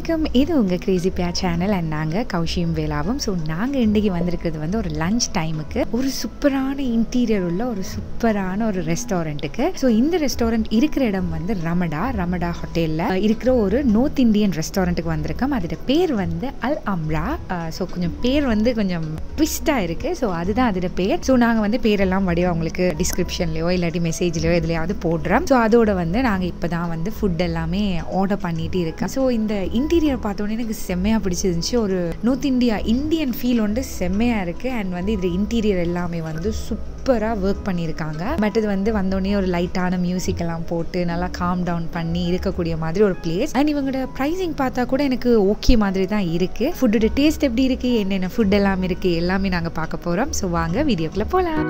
வணக்கம் இது உங்கள் கிரேசி பியா சேனல் அண்ட் நாங்கள் கௌஷியும் வேலாவும் ஸோ நாங்கள் இன்றைக்கி வந்திருக்கிறது வந்து ஒரு லஞ்ச் டைமுக்கு ஒரு சூப்பரான இன்டீரியர் உள்ள ஒரு சூப்பரான ஒரு ரெஸ்டாரண்ட்டுக்கு ஸோ இந்த ரெஸ்டாரண்ட் இருக்கிற இடம் வந்து ரமடா ரமடா ஹோட்டலில் இருக்கிற ஒரு நார்த் இந்தியன் ரெஸ்டாரண்ட்டுக்கு வந்திருக்கோம் அதோட பேர் வந்து அல் அம்ரா ஸோ கொஞ்சம் பேர் வந்து கொஞ்சம் ட்விஸ்டாக இருக்குது ஸோ அதுதான் அதோட பேர் ஸோ நாங்கள் வந்து பேரெல்லாம் வடிவா உங்களுக்கு டிஸ்கிரிப்ஷன்லையோ இல்லாட்டி மெசேஜ்லையோ எதுலையாவது போடுறோம் ஸோ அதோட வந்து நாங்கள் இப்போ தான் வந்து ஃபுட் எல்லாமே ஆர்டர் பண்ணிட்டு இருக்கோம் ஸோ இந்த இன்டீரியர் பார்த்தோன்னே எனக்கு செம்மையாக பிடிச்சிருந்துச்சு ஒரு நூத் இந்தியா இந்தியன் ஃபீல் வந்து செம்மையாக இருக்குது அண்ட் வந்து இது இன்டீரியர் எல்லாமே வந்து சூப்பராக ஒர்க் பண்ணியிருக்காங்க பட் இது வந்து வந்தோடனே ஒரு லைட்டான மியூசிக் எல்லாம் போட்டு நல்லா காம் டவுன் பண்ணி இருக்கக்கூடிய மாதிரி ஒரு பிளேஸ் அண்ட் இவங்களோட ப்ரைஸிங் பார்த்தா கூட எனக்கு ஓகே மாதிரி தான் இருக்குது ஃபுட்டோட டேஸ்ட் எப்படி இருக்குது என்னென்ன ஃபுட் எல்லாம் இருக்குது எல்லாமே நாங்கள் பார்க்க போகிறோம் ஸோ வாங்க வீடியோக்குள்ளே போகலாம்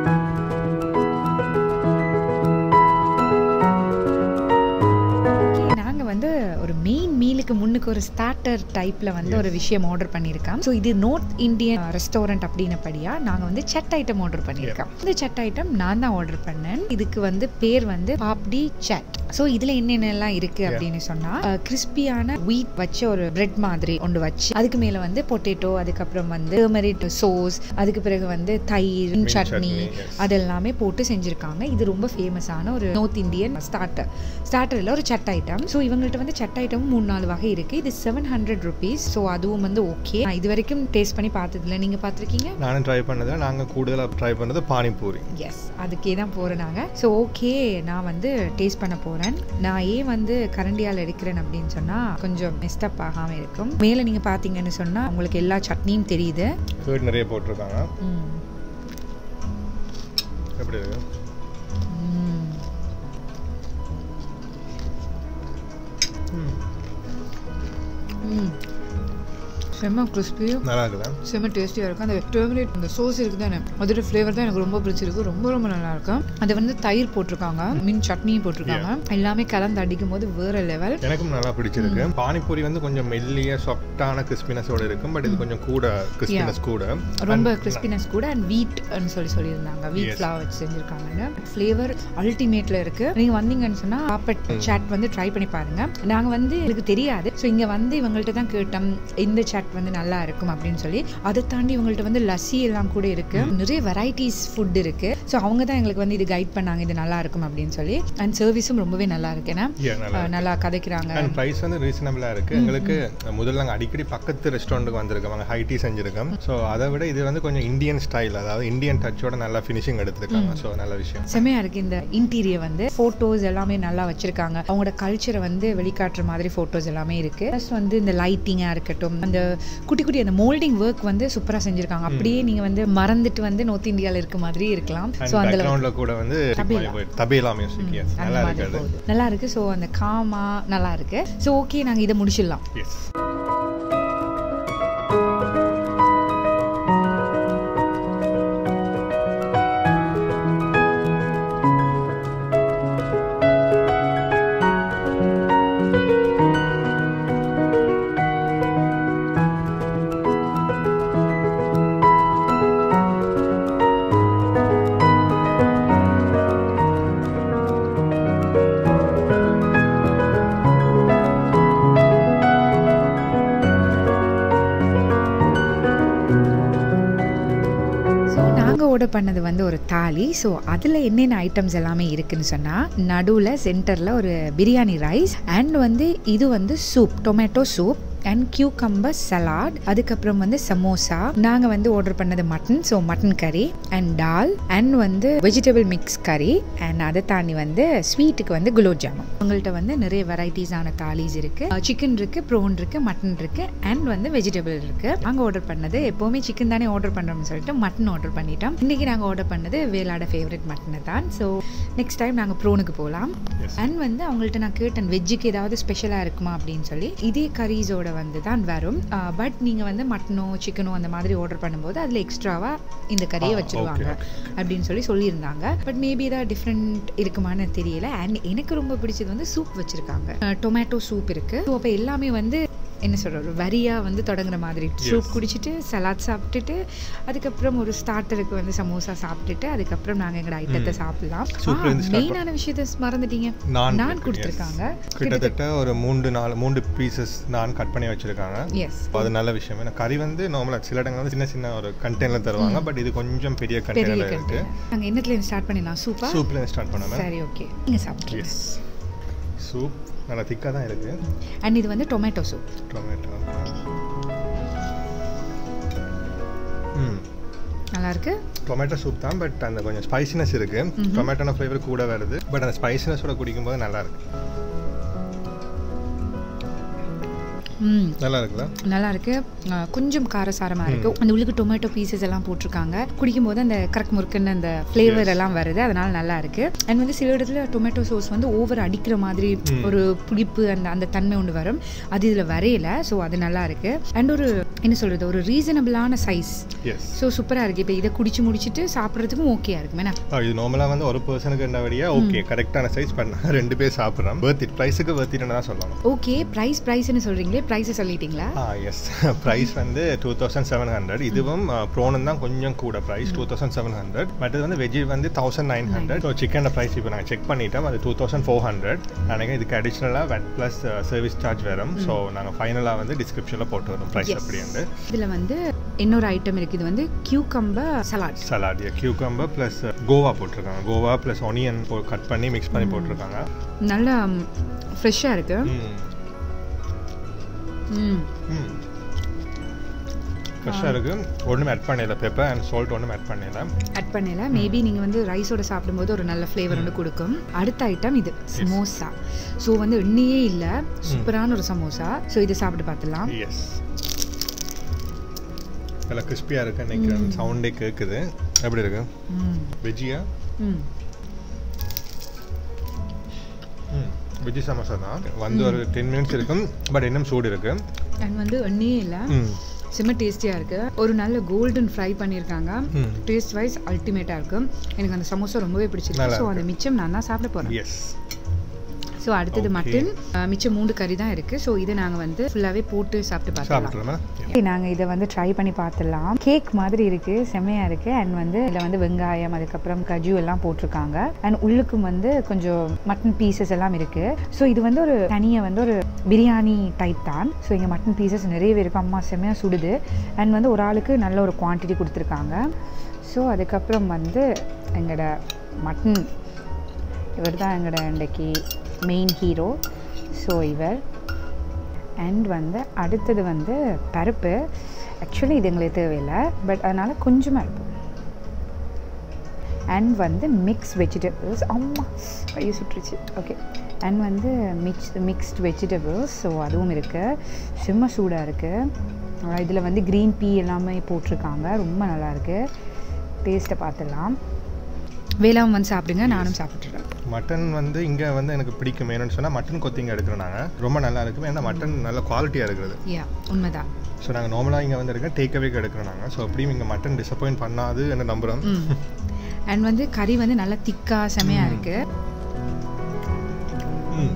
நாங்கள் வந்து ஒரு மெயின் மீலுக்கு முன்னுக்கு ஒரு ஸ்டார்டர் டைப்பில் வந்து ஒரு விஷயம் ஆர்டர் பண்ணியிருக்கோம் ஸோ இது நார்த் இந்தியன் ரெஸ்டாரண்ட் அப்படின்னபடியா நாங்கள் வந்து சட் ஐட்டம் ஆர்டர் பண்ணியிருக்கோம் இந்த சட் ஐட்டம் நான் தான் ஆர்டர் பண்ணேன் இதுக்கு வந்து பேர் வந்து பாப்டி சட் ஸோ இதில் என்னென்னலாம் இருக்குது அப்படின்னு சொன்னால் கிறிஸ்பியான வீட் வச்ச ஒரு பிரெட் மாதிரி ஒன்று வச்சு அதுக்கு மேலே வந்து பொட்டேட்டோ அதுக்கப்புறம் வந்து டர்மரிட் சோஸ் அதுக்கு பிறகு வந்து தயிர் சட்னி அதெல்லாமே போட்டு செஞ்சுருக்காங்க இது ரொம்ப ஃபேமஸான ஒரு நார்த் இந்தியன் ஸ்டார்டர் ஸ்டார்டரில் ஒரு சட் ஐட்டம் ஸோ இவங்கள்ட்ட வந்து சட் ஐட்டமும் மூணு நாலு வகை இருக்குது இது செவன் ஹண்ட்ரட் ருபீஸ் ஸோ அதுவும் வந்து ஓகே நான் இது வரைக்கும் டேஸ்ட் பண்ணி பார்த்ததில்ல நீங்கள் பார்த்துருக்கீங்க நானும் ட்ரை பண்ணது நாங்கள் கூடுதலாக ட்ரை பண்ணது பானிபூரி எஸ் அதுக்கே தான் போகிறேன் நாங்கள் ஸோ ஓகே நான் வந்து டேஸ்ட் பண்ண போகிறேன் நான் ஏன் வந்து கரண்டியால் எடுக்கிறேன் அப்படின்னு சொன்னால் கொஞ்சம் மெஸ்டப் ஆகாமல் இருக்கும் மேலே நீங்கள் பார்த்தீங்கன்னு சொன்னால் உங்களுக்கு எல்லா சட்னியும் தெரியுது கேர்ட் நிறைய போட்டிருக்காங்க ம் எப்படி இருக்கு ம் ம். ம் செம்ம கிறிஸ்பியும் நல்லா இருக்குதா செம்ம டேஸ்டியாக இருக்கும் அந்த டர்மரிட் அந்த சோஸ் இருக்குது தானே அதோட ஃப்ளேவர் தான் எனக்கு ரொம்ப பிடிச்சிருக்கு ரொம்ப ரொம்ப நல்லா இருக்கும் அது வந்து தயிர் போட்டிருக்காங்க மீன் சட்னியும் போட்டிருக்காங்க எல்லாமே கலந்து அடிக்கும் போது வேற லெவல் எனக்கும் நல்லா பிடிச்சிருக்கு பானிபூரி வந்து கொஞ்சம் மெல்லிய சாஃப்டான கிறிஸ்பினஸோட இருக்கும் பட் இது கொஞ்சம் கூட கிறிஸ்பினஸ் கூட ரொம்ப கிறிஸ்பினஸ் கூட அண்ட் வீட்னு சொல்லி சொல்லியிருந்தாங்க வீட் ஃப்ளவர் வச்சு செஞ்சுருக்காங்க ஃப்ளேவர் அல்டிமேட்ல இருக்கு நீங்க வந்தீங்கன்னு சொன்னா பாப்பட் சாட் வந்து ட்ரை பண்ணி பாருங்க நாங்க வந்து எனக்கு தெரியாது ஸோ இங்க வந்து இவங்கள்ட்ட தான் கேட்டோம் இந்த சாட் வந்து நல்லா இருக்கும் அப்படின்னு சொல்லி அதை தாண்டி இவங்கள்ட்ட வந்து லஸ்ஸி எல்லாம் கூட இருக்கு நிறைய வெரைட்டிஸ் ஃபுட் இருக்கு ஸோ அவங்க தான் எங்களுக்கு வந்து இது கைட் பண்ணாங்க இது நல்லா இருக்கும் அப்படின்னு சொல்லி அண்ட் சர்வீஸும் ரொம்பவே நல்லா இருக்கு ஏன்னா Yeah, நல்லா அஹ், நல்லா கதைக்கிறாங்க அண்ட் ப்ரைஸ் வந்து ரீசனபிளாக இருக்குது எங்களுக்கு முதல்ல நாங்கள் அடிக்கடி பக்கத்து ரெஸ்டாரண்ட்டுக்கு வந்திருக்கோம் அங்கே ஹைட்டி செஞ்சுருக்கோம் ஸோ அதை விட இது வந்து கொஞ்சம் இந்தியன் ஸ்டைல் அதாவது இந்தியன் டச்சோட நல்லா ஃபினிஷிங் எடுத்திருக்காங்க ஸோ நல்ல விஷயம் செமையா இருக்கு இந்த இன்டீரியர் வந்து போட்டோஸ் எல்லாமே நல்லா வச்சிருக்காங்க அவங்களோட கல்ச்சரை வந்து வெளிக்காட்டுற மாதிரி போட்டோஸ் எல்லாமே இருக்கு ப்ளஸ் வந்து இந்த லைட்டிங்கா இருக்கட்டும் அந்த குட்டி குட்டி அந்த மோல்டிங் ஒர்க் வந்து சூப்பரா செஞ்சிருக்காங்க அப்படியே நீங்க வந்து மறந்துட்டு வந்து நார்த் இந்தியால இருக்க மாதிரி இருக்கலாம் அண்ட் ஸோ அந்த பேக்ரவுண்டில் கூட வந்து தபேலா மியூசிக் எஸ் அந்த நல்லா மாதிரி இருக்காது போகுது நல்லா இருக்கு ஸோ அந்த காமா நல்லா இருக்கு ஸோ ஓகே நாங்க இதை முடிச்சிடலாம் எஸ் ஸோ நாங்கள் ஆர்டர் பண்ணது வந்து ஒரு தாலி ஸோ அதில் என்னென்ன ஐட்டம்ஸ் எல்லாமே இருக்குன்னு சொன்னால் நடுவில் சென்டரில் ஒரு பிரியாணி ரைஸ் அண்ட் வந்து இது வந்து soup tomato soup and cucumber salad அதுக்கப்புறம் வந்து சமோசா நாங்கள் வந்து ஆர்டர் பண்ணது மட்டன் ஸோ மட்டன் கறி அண்ட் டால் அண்ட் வந்து வெஜிடபிள் மிக்ஸ் கறி அண்ட் அதை தாண்டி வந்து ஸ்வீட்டுக்கு வந்து குலோப் ஜாமுன் உங்கள்கிட்ட வந்து நிறைய வெரைட்டிஸான தாலிஸ் இருக்குது சிக்கன் இருக்குது ப்ரோன் இருக்குது மட்டன் இருக்குது அண்ட் வந்து வெஜிடபிள் இருக்குது நாங்கள் ஆர்டர் பண்ணது எப்போவுமே சிக்கன் தானே ஆர்டர் பண்ணுறோம்னு சொல்லிட்டு மட்டன் ஆர்டர் பண்ணிட்டோம் இன்றைக்கி நாங்கள் ஆர்டர் பண்ணது வேலாட ஃபேவரட் மட்டனை தான் ஸோ நெக்ஸ்ட் டைம் நாங்கள் ப்ரோனுக்கு போகலாம் Yes. அண்ட் வந்து அவங்கள்ட்ட நான் கேட்டேன் வெஜ்ஜுக்கு ஏதாவது ஸ்பெஷலாக இருக்குமா அப்படின்னு சொல்லி இதே கரீஸோட வந்து தான் வரும் பட் நீங்கள் வந்து மட்டனோ சிக்கனோ அந்த மாதிரி ஆர்டர் பண்ணும்போது அதில் எக்ஸ்ட்ராவாக இந்த கறியை ஆ, வச்சுருவாங்க okay, அப்படின்னு சொல்லி சொல்லியிருந்தாங்க பட் மேபி ஏதாவது டிஃப்ரெண்ட் இருக்குமான்னு தெரியல அண்ட் எனக்கு ரொம்ப பிடிச்சது வந்து சூப் வச்சுருக்காங்க டொமேட்டோ சூப் இருக்குது ஸோ அப்போ எல்லாமே வந்து என்ன சொல்ற ஒரு வரியா வந்து தொடங்குற மாதிரி சூப் குடிச்சிட்டு சலாட் சாப்பிட்டுட்டு அதுக்கப்புறம் ஒரு ஸ்டார்டருக்கு வந்து சமோசா சாப்பிட்டுட்டு அதுக்கப்புறம் நாங்க எங்களோட ஐட்டத்தை சாப்பிடலாம் சூப்ல இருந்து start மெயினான விஷயத்த மறந்துட்டீங்க நான் நான் இருக்கு, கொடுத்துருக்காங்க yes. கிட்டத்தட்ட ஒரு மூன்று நாலு மூன்று பீசஸ் நான் கட் பண்ணி வச்சிருக்காங்க எஸ் அது நல்ல விஷயம் ஏன்னா கறி வந்து நார்மலாக சில இடங்கள் வந்து சின்ன சின்ன ஒரு கண்டெய்னர் தருவாங்க பட் இது கொஞ்சம் பெரிய பெரிய கண்டெய்னர் இருக்கு கண்டெய்னர் நாங்க என்னத்துல ஸ்டார்ட் பண்ணிடலாம் சூப்பா சூப்ல ஸ்டார்ட் பண்ணாம சரி ஓகே நீங்க சாப்பிட்ருங்க எஸ் சூப் நல்லா திக்காக தான் இருக்கு அண்ட் இது வந்து டொமேட்டோ சூப் டொமேட்டோ ம் நல்லா இருக்கு டொமேட்டோ சூப் தான் பட் அந்த கொஞ்சம் ஸ்பைசினஸ் இருக்கு டொமேட்டோன ஃப்ளேவர் கூட வருது பட் அந்த ஸ்பைசினஸோட குடிக்கும்போது நல்லா இருக்கு ம் நல்லா இருக்குல்ல நல்லா இருக்கு அஹ் கொஞ்சம் காரசாரமா இருக்கு அந்த உள்ளுக்கு டொமேட்டோ பீசஸ் எல்லாம் போட்டிருக்காங்க குடிக்கும் போது அந்த கரக் முறுக்குன்னு அந்த ஃப்ளேவர் எல்லாம் வருது அதனால நல்லா இருக்கு அண்ட் வந்து சில இடத்துல டொமேட்டோ சோஸ் வந்து ஓவர் அடிக்கிற மாதிரி ஒரு புளிப்பு அந்த அந்த தன்மை ஒன்று வரும் அது இதுல வரையல ஸோ அது நல்லா இருக்கு அண்ட் ஒரு என்ன சொல்றது ஒரு ரீசனபிளான சைஸ் எஸ் ஸோ சூப்பரா இருக்கு இப்போ இதை குடிச்சு முடிச்சிட்டு சாப்பிட்றதுக்கும் ஓகேயா இருக்கும் என்ன இது நார்மலாக வந்து ஒரு பர்சனுக்கு என்னபடியா ஓகே கரெக்டான சைஸ் பண்ணா ரெண்டு பேர் சாப்பிட்றோம் பர்த் இட் ப்ரைஸுக்கு பர்த் இட்னு தான் சொல்லலாம் ஓகே ப்ரைஸ் ப்ரைஸ்னு சொல்றீங்களே ப்ரைஸை சொல்லிட்டீங்களா ஆ எஸ் ப்ரைஸ் வந்து டூ தௌசண்ட் செவன் ஹண்ட்ரட் இதுவும் ப்ரோனும் தான் கொஞ்சம் கூட price two thousand seven hundred மற்றது வந்து வெஜ் வந்து thousand nine hundred so chicken price இப்போ நாங்கள் செக் பண்ணிட்டோம் அது டூ தௌசண்ட் ஃபோர் ஹண்ட்ரட் நினைக்கிறேன் இதுக்கு அடிஷ்னலாக வெட் ப்ளஸ் சர்வீஸ் சார்ஜ் வரும் ஸோ நாங்கள் ஃபைனலாக வந்து டிஸ்கிரிப்ஷனில் போட்டு வரோம் ப்ரைஸ் அப்படின்ட்டு இதுல வந்து இன்னொரு ஐட்டம் இருக்கு இது வந்து cucumber salad salad cucumber plus guava போட்டிருக்காங்க கோவா ப்ளஸ் ஒனியன் கட் பண்ணி மிக்ஸ் பண்ணி போட்டிருக்காங்க நல்லா ஃப்ரெஷ்ஷாக இருக்கு ம் ம் ம் ஃப்ரெஷ்ஷாக இருக்கு ஒன்றுமே ஆட் பண்ணல பெப்பர் அண்ட் சால்ட் ஒன்றும் ஆட் பண்ணல ஆட் பண்ணல மேபி நீங்கள் வந்து ரைஸோட சாப்பிடும்போது ஒரு நல்ல ஃப்ளேவர் ஒன்று கொடுக்கும் அடுத்த ஐட்டம் இது சமோசா ஸோ வந்து எண்ணெயே இல்லை சூப்பரான ஒரு சமோசா ஸோ இது சாப்பிட்டு பார்த்துலாம் எஸ் நல்லா கிறிஸ்பியாக இருக்கு நினைக்கிறேன் சவுண்டே கேட்குது எப்படி இருக்கு ம் வெஜ்ஜியா ம் ம் வெஜ்ஜி சமோசா தான் வந்து ஒரு டென் மினிட்ஸ் இருக்கும் பட் இன்னும் சூடு இருக்கு அண்ட் வந்து எண்ணெயே இல்லை ம் செம்ம டேஸ்டியாக இருக்கு ஒரு நல்ல கோல்டன் ஃப்ரை பண்ணியிருக்காங்க ம் டேஸ்ட் வைஸ் அல்டிமேட்டாக இருக்கு எனக்கு அந்த சமோசா ரொம்பவே பிடிச்சிருக்கு நல்லா ஸோ அந்த மிச்சம் நான் தான் சாப்பிட போகிறேன் எஸ் ஸோ அடுத்தது Okay. மட்டன் அஹ், மிச்சம் மூணு கறி தான் இருக்கு ஸோ இதை நாங்கள் வந்து ஃபுல்லாகவே போட்டு சாப்பிட்டு பார்க்கலாம் சாப்பிட்றோமா நாங்கள் இதை வந்து ட்ரை பண்ணி பார்த்துடலாம் கேக் மாதிரி இருக்கு செம்மையா இருக்கு அண்ட் வந்து இதில் வந்து வெங்காயம் அதுக்கப்புறம் கஜு எல்லாம் போட்டிருக்காங்க அண்ட் உள்ளுக்கும் வந்து கொஞ்சம் மட்டன் பீசஸ் எல்லாம் இருக்கு ஸோ இது வந்து ஒரு தனியாக வந்து ஒரு பிரியாணி டைப் தான் ஸோ இங்கே மட்டன் பீசஸ் நிறையவே இருக்கு அம்மா செம்மையாக சுடுது அண்ட் வந்து ஒரு ஆளுக்கு நல்ல ஒரு குவான்டிட்டி கொடுத்துருக்காங்க ஸோ அதுக்கப்புறம் வந்து எங்களோட மட்டன் இவர் தான் எங்களோட இன்றைக்கி மெயின் ஹீரோ ஸோ இவர் அண்ட் வந்து அடுத்தது வந்து பருப்பு ஆக்சுவலி இது எங்களுக்கு தேவையில்லை பட் அதனால் கொஞ்சமாக இருக்கும் அண்ட் வந்து மிக்ஸ் வெஜிடபிள்ஸ் அம்மா கையை சுட்டுருச்சு ஓகே அண்ட் வந்து மிக்ஸ் மிக்ஸ்ட் வெஜிடபிள்ஸ் ஸோ அதுவும் இருக்குது செம்ம சூடாக இருக்குது இதில் வந்து க்ரீன் பீ எல்லாமே போட்டிருக்காங்க ரொம்ப நல்லாயிருக்கு டேஸ்ட்டை பார்த்துடலாம் வேளாண் வந்து சாப்பிடுங்க நானும் சாப்பிட்றேன் மட்டன் வந்து இங்கே வந்து எனக்கு பிடிக்கும் என்னன்னு சொன்னால் மட்டன் கொத்திங்க எடுக்கிறோம் நாங்கள் ரொம்ப நல்லா இருக்கும் ஏன்னா மட்டன் நல்ல குவாலிட்டியாக இருக்கிறது யா உண்மைதான் ஸோ நாங்கள் நார்மலாக இங்கே வந்து இருக்க டேக் அவேக்கு எடுக்கிறோம் நாங்கள் ஸோ அப்படியும் இங்கே மட்டன் டிசப்பாயின்ட் பண்ணாது என்ன நம்புகிறோம் ம் அண்ட் வந்து கறி வந்து நல்லா திக்கா செமையா இருக்கு ம்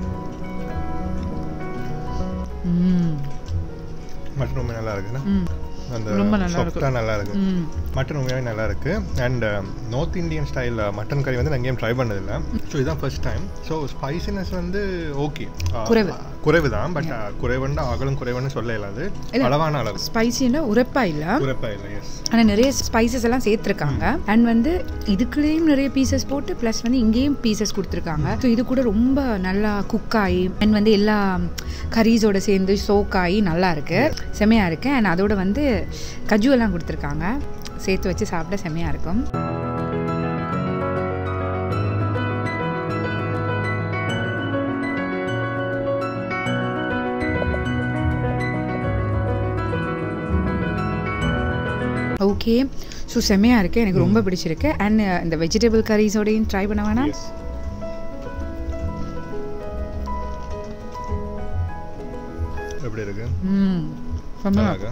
ம் மட்டன் ரொம்ப நல்லா இருக்குண்ணா ம் அந்த ரொம்ப நல்லா இருக்கு. சொப்டா நல்லா இருக்கு ம் மட்டன் உண்மையாகவே நல்லா இருக்கு and north Indian style mutton கறி வந்து நான் எங்கேயும் ட்ரை பண்ணதில்லை ஸோ இதுதான் ஃபர்ஸ்ட் டைம் ஸோ ஸ்பைசினஸ் வந்து ஓகே குறைவு. குறைவு தான் பட் குறைவுன்னா அகலும் குறைவுன்னு சொல்ல இயலாது இல்ல. அளவான அளவு ஸ்பைசின்னா உரைப்பா இல்லை குறைப்பா இல்லை எஸ் ஆனால் நிறைய ஸ்பைசஸ் எல்லாம் சேர்த்துருக்காங்க அண்ட் வந்து இதுக்குள்ளேயும் நிறைய பீசஸ் போட்டு ப்ளஸ் வந்து இங்கேயும் பீசஸ் கொடுத்துருக்காங்க ஸோ இது கூட ரொம்ப நல்லா குக் ஆகி அண்ட் வந்து எல்லா கரீஸோட சேர்ந்து சோக் ஆகி நல்லா இருக்கு செமையா இருக்கு அண்ட் அதோட வந்து கஜு எல்லாம் கொடுத்துருக்காங்க சேர்த்து வச்சு சாப்பிட செமையா இருக்கும் ஓகே ஸோ செம்மையாக இருக்குது எனக்கு ரொம்ப பிடிச்சிருக்கு அண்ட் இந்த வெஜிடபிள் கரீஸோடையும் ட்ரை பண்ண வேணாம் எஸ் எப்படி இருக்கு ம் செம்ம நல்லா இருக்கா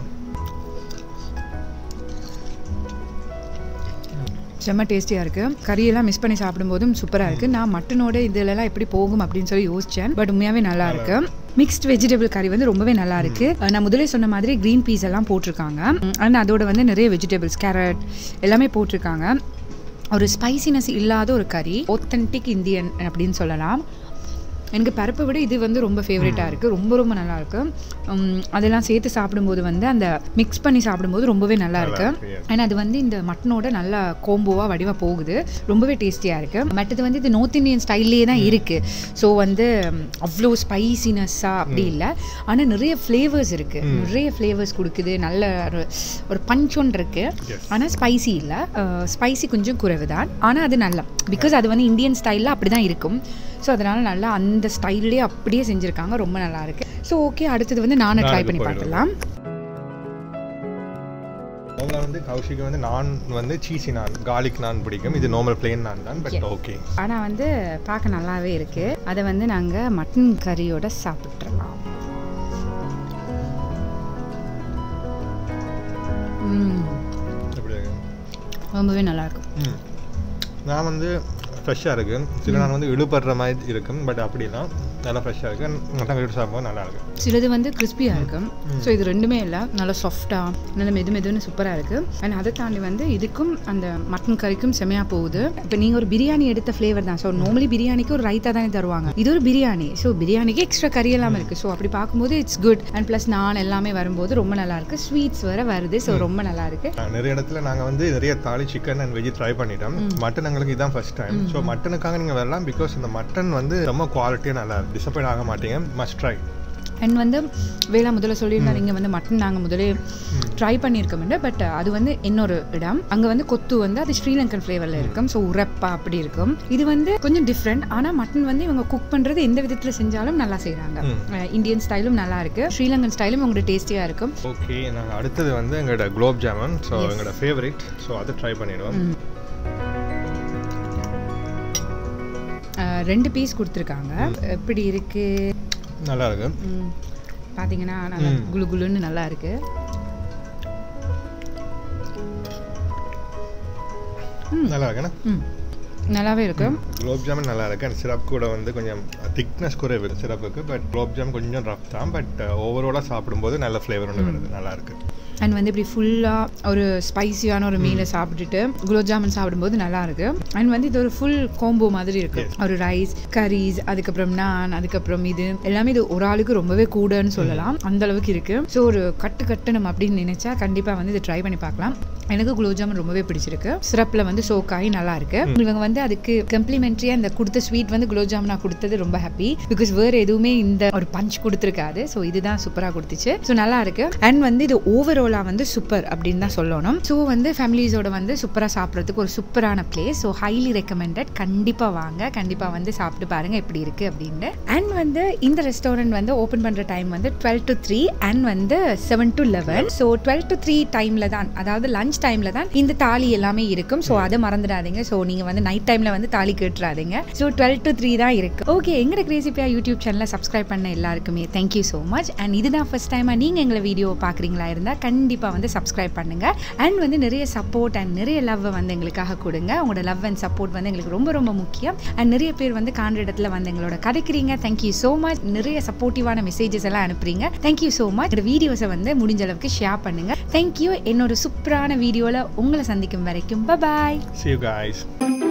செம்ம டேஸ்டியாக இருக்குது கறியெல்லாம் மிஸ் பண்ணி சாப்பிடும்போதும் சூப்பராக இருக்குது நான் மட்டனோட இதுலலாம் எப்படி போகும் அப்படின்னு சொல்லி யோசித்தேன் பட் உண்மையாகவே நல்லா இருக்கு மிக்ஸ்ட் வெஜிடபிள் கறி வந்து ரொம்பவே நல்லா இருக்கு அஹ் நான் முதலே சொன்ன மாதிரி க்ரீன் பீஸ் எல்லாம் போட்டிருக்காங்க அண்ட் அதோட வந்து நிறைய வெஜிடபிள்ஸ் கேரட் எல்லாமே போட்டிருக்காங்க ஒரு ஸ்பைசினஸ் இல்லாத ஒரு கறி ஒத்தன்டிக் இந்தியன் அப்படின்னு சொல்லலாம் எனக்கு பருப்பை விட இது வந்து ரொம்ப ஃபேவரட்டாக இருக்குது ரொம்ப ரொம்ப நல்லா இருக்கு உம், அதெல்லாம் சேர்த்து சாப்பிடும்போது வந்து அந்த மிக்ஸ் பண்ணி சாப்பிடும்போது ரொம்பவே நல்லா இருக்கு இருக்கு, yes. ஏன்னா அது வந்து இந்த மட்டனோட நல்லா கோம்போவாக வடிவாக போகுது ரொம்பவே டேஸ்டியாக இருக்குது மற்றது வந்து இது நார்த் இந்தியன் ஸ்டைல்லே தான் இருக்குது ஸோ வந்து ம், அவ்வளோ ஸ்பைசினஸ்ஸாக அப்படி இல்லை ஆனால் நிறைய ஃப்ளேவர்ஸ் இருக்குது நிறைய ஃப்ளேவர்ஸ் கொடுக்குது நல்ல ஒரு ஒரு பஞ்ச் ஒன்று இருக்குது Yes. ஆனால் ஸ்பைசி இல்லை ஸ்பைசி கொஞ்சம் குறைவு தான் ஆனால் அது நல்லா பிகாஸ் அது வந்து இந்தியன் ஸ்டைலில் அப்படி தான் இருக்கும் ஸோ அதனால் நல்லா அந்த ஸ்டைல்லே அப்படியே செஞ்சுருக்காங்க ரொம்ப நல்லா இருக்கு ஸோ ஓகே அடுத்தது வந்து நானை ட்ரை நானுக்கு பண்ணி போயிடுவோம். பார்க்கலாம் அவங்க வந்து கௌஷிக்கு வந்து நான் வந்து சீசி நான் கார்லிக் நான் பிடிக்கும் இது நார்மல் பிளேன் நான் தான் பட் Yes. ஓகே ஆனால் வந்து பார்க்க நல்லாவே இருக்கு அதை வந்து நாங்கள் மட்டன் கறியோட சாப்பிட்றலாம் ம், எப்படி இருக்கு ரொம்பவே நல்லா இருக்கும் ம். நான் வந்து ஃப்ரெஷ்ஷாக இருக்கு சில நான் வந்து இழுபடுற மாதிரி இருக்கும் பட் அப்படின்னா நல்லா ஃப்ரெஷ்ஷாக இருக்கு மட்டன் கறி சாப்பிடும்போது நல்லா இருக்கு சிலது வந்து கிறிஸ்பியாக இருக்கும் ஸோ இது ரெண்டுமே இல்லை நல்லா சாஃப்டாக நல்ல மெது மெதுன்னு சூப்பராக இருக்குது அண்ட் அதை தாண்டி வந்து இதுக்கும் அந்த மட்டன் கறிக்கும் செமையாக போகுது இப்போ நீங்கள் ஒரு பிரியாணி எடுத்த ஃப்ளேவர் தான் ஸோ நார்மலி பிரியாணிக்கு ஒரு ரைத்தா தானே தருவாங்க இது ஒரு பிரியாணி ஸோ பிரியாணிக்கு எக்ஸ்ட்ரா கறி எல்லாம் இருக்குது ஸோ அப்படி பார்க்கும்போது இட்ஸ் குட் அண்ட் ப்ளஸ் நான் எல்லாமே வரும்போது ரொம்ப நல்லா இருக்கு ஸ்வீட்ஸ் வேற வருது ஸோ ரொம்ப நல்லா இருக்கு ஆ, நிறைய இடத்துல நாங்கள் வந்து நிறைய thali chicken and veg try பண்ணிட்டோம் மட்டன் எங்களுக்கு இதான் ஃபர்ஸ்ட் டைம் ஸோ மட்டனுக்காக நீங்கள் வரலாம் பிகாஸ் இந்த மட்டன் வந்து ரொம்ப குவாலிட்டியாக நல்லா இருக்கு டிசப்பாயிண்ட் ஆக மாட்டீங்க மஸ்ட் ட்ரை அண்ட் வந்து வேளா முதல்ல சொல்லியிருந்தாரு இங்கே வந்து மட்டன் நாங்கள் முதலே ட்ரை பண்ணியிருக்கோம் பட் அது வந்து இன்னொரு இடம் அங்கே வந்து கொத்து வந்து அது ஸ்ரீலங்கன் ஃப்ளேவரில் இருக்கும் ஸோ உரப்பா அப்படி இருக்கும் இது வந்து கொஞ்சம் டிஃப்ரெண்ட் ஆனால் மட்டன் வந்து இவங்க குக் பண்ணுறது எந்த விதத்தில் செஞ்சாலும் நல்லா செய்கிறாங்க இந்தியன் ஸ்டைலும் நல்லா இருக்கு ஸ்ரீலங்கன் ஸ்டைலும் உங்களோட டேஸ்டியாக இருக்கும் ஓகே நாங்கள் அடுத்தது வந்து எங்களோட குலோப் ஜாமுன் ஸோ எங்களோட ஃபேவரட் ஸோ அதை ட்ரை பண்ணிடுவோம் அஹ், ரெண்டு பீஸ் கொடுத்துருக்காங்க எப்படி இருக்கு நல்லா இருக்கு ம், பார்த்தீங்கன்னா நல்லா குளு குளுன்னு நல்லா இருக்கு நல்லா இருக்குண்ணா ம் நல்லாவே இருக்கு குலோப் ஜாமுன் நல்லா இருக்கு அண்ட் சிரப் கூட வந்து கொஞ்சம் திக்னஸ் குறைவு சிரப்புக்கு பட் குலோப் ஜாம் கொஞ்சம் ரஃப் தான் பட் ஓவராலாக சாப்பிடும்போது நல்ல ஃப்ளேவர் ஒன்று வருது நல்லா இருக்கு அண்ட் வந்து இப்படி ஃபுல்லாக ஒரு ஸ்பைசியான ஒரு மீலை சாப்பிட்டுட்டு குலோப் ஜாமுன் சாப்பிடும்போது நல்லா இருக்கு அண்ட் வந்து இது ஒரு ஃபுல் கோம்போ மாதிரி இருக்கு ஒரு ரைஸ் கரீஸ் அதுக்கப்புறம் நான் அதுக்கப்புறம் இது எல்லாமே இது ஒரு ஆளுக்கு ரொம்பவே கூடன்னு சொல்லலாம் அந்த அளவுக்கு இருக்கு ஸோ ஒரு கட்டு கட்டணும் அப்படின்னு நினைச்சா கண்டிப்பாக வந்து இதை ட்ரை பண்ணி பார்க்கலாம் எனக்கு குலோப் ஜாமுன் ரொம்பவே பிடிச்சிருக்கு சிரப்பில் வந்து சோக்காய் நல்லா இருக்கு இவங்க வந்து அதுக்கு கம்ப்ளிமெண்ட்ரியாக இந்த கொடுத்த ஸ்வீட் வந்து குலோப் ஜாமுன் நான் கொடுத்தது ரொம்ப ஹாப்பி பிகாஸ் வேறு எதுவுமே இந்த ஒரு பஞ்ச் கொடுத்துருக்காது ஸோ இதுதான் சூப்பராக கொடுத்துச்சு ஸோ நல்லா இருக்கு அண்ட் வந்து இது ஓவராலாக வந்து சூப்பர் அப்படின்னு தான் சொல்லணும் ஸோ வந்து ஃபேமிலிஸோட வந்து சூப்பராக சாப்பிட்றதுக்கு ஒரு சூப்பரான பிளேஸ் ஸோ ஹைலி ரெக்கமெண்டட் கண்டிப்பாக வாங்க கண்டிப்பாக வந்து சாப்பிட்டு பாருங்க எப்படி இருக்கு அப்படின்னு அண்ட் வந்து இந்த ரெஸ்டாரண்ட் வந்து ஓப்பன் பண்ணுற டைம் வந்து டுவெல் டு த்ரீ அண்ட் வந்து seven to eleven so twelve to three டைமில் தான் அதாவது லஞ்ச் டைமில் தான் இந்த தாலி எல்லாமே இருக்கும் ஸோ அதை மறந்துடாதீங்க ஸோ நீங்கள் வந்து நைட் டைமில் வந்து தாலி கேட்டுறாதீங்க ஸோ டுவெல் டு த்ரீ தான் இருக்கு ஓகே எங்களோட கிரேசிபியா யூடியூப் சேனலை சப்ஸ்கிரைப் பண்ண எல்லாருக்குமே தேங்க்யூ ஸோ மச் அண்ட் இதுதான் ஃபர்ஸ்ட் டைமாக நீங்கள் எங்களை வீடியோ பார்க்குறீங்களா இருந்தால் கண்டிப்பாக வந்து சப்ஸ்கிரைப் பண்ணுங்க அண்ட் வந்து நிறைய சப்போர்ட் அண்ட் நிறைய லவ் வந்து எங்களுக்காக கொடுங்க உங்களோட லவ் அண்ட் சப்போர்ட் வந்து எங்களுக்கு ரொம்ப ரொம்ப முக்கியம் அண்ட் நிறைய பேர் வந்து காண்ற இடத்துல வந்து எங்களோட கதைக்கிறீங்க தேங்க்யூ ஸோ மச் நிறைய சப்போர்ட்டிவான மெசேஜஸ் எல்லாம் அனுப்புறீங்க தேங்க்யூ ஸோ மச் இந்த வீடியோஸை வந்து முடிஞ்ச அளவுக்கு ஷேர் பண்ணுங்க தேங்க்யூ என்னோட சூப்பரான வீடியோவில் உங்களை சந்திக்கும் வரைக்கும் பாய் See you guys.